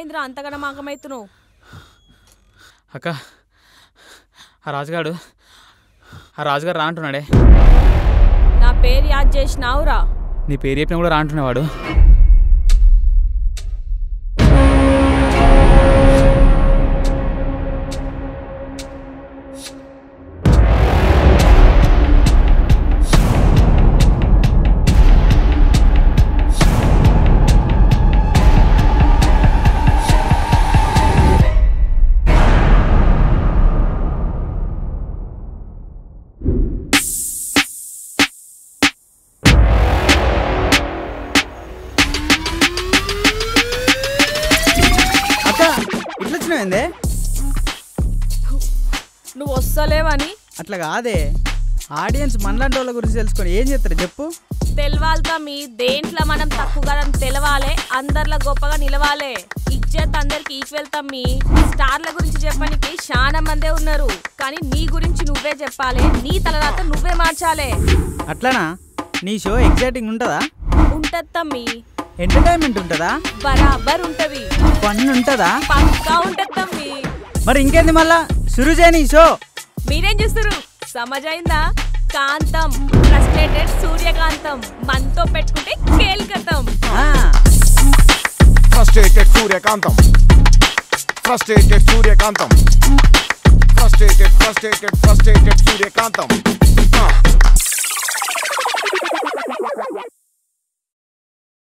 ఏమైందిరా అంతగానో మాకమైతున్నావు అక్క ఆ రాజుగాడు ఆ రాజుగారు రా అంటున్నాడే నా పేరు యాద్ చేసినావురా నీ పేరు చెప్పినా కూడా రా అంటున్నావాడు అక్క ఇట్లా వచ్చినాయిందే నువ్వు వస్తలేవని అట్లా కాదే ఆడియన్స్ మనలాంటి వాళ్ళ గురించి తెలుసుకొని ఏం చేస్తారు చెప్పు తెలవాలిగా మీ దేంట్లో మనం తక్కువగా తెలవాలే అందరిలో గొప్పగా నిలవాలే ఇజ్జత్ అందరికి ఈక్వల్ తమ్మి స్టార్ల గురించి చెప్పడానికి చాలా మందే ఉన్నారు కానీ నీ గురించి నువ్వే చెప్పాలి నీ తలరాత నువ్వే మార్చాలే అట్లానా నీ షో ఎగ్జైటింగ్ ఉంటుందా ఉంటది తమ్మి ఎంటర్టైన్మెంట్ ఉంటుందా బరాబర్ ఉంటది ఫన్ ఉంటుందా పక్కా ఉంటది తమ్మి మరి ఇంకేంది మళ్ళా సురు చేయని ఈ షో మీరేం చూస్తారు సమజైందా కాంతం ఫ్రస్ట్రేటెడ్ సూర్యకాంతం మనతో పెట్టుకుంటే కేల్కతం ఆ, Frustrated Suryakantam. Frustrated Suryakantam. Frustrated, frustrated, frustrated Suryakantam. Uh.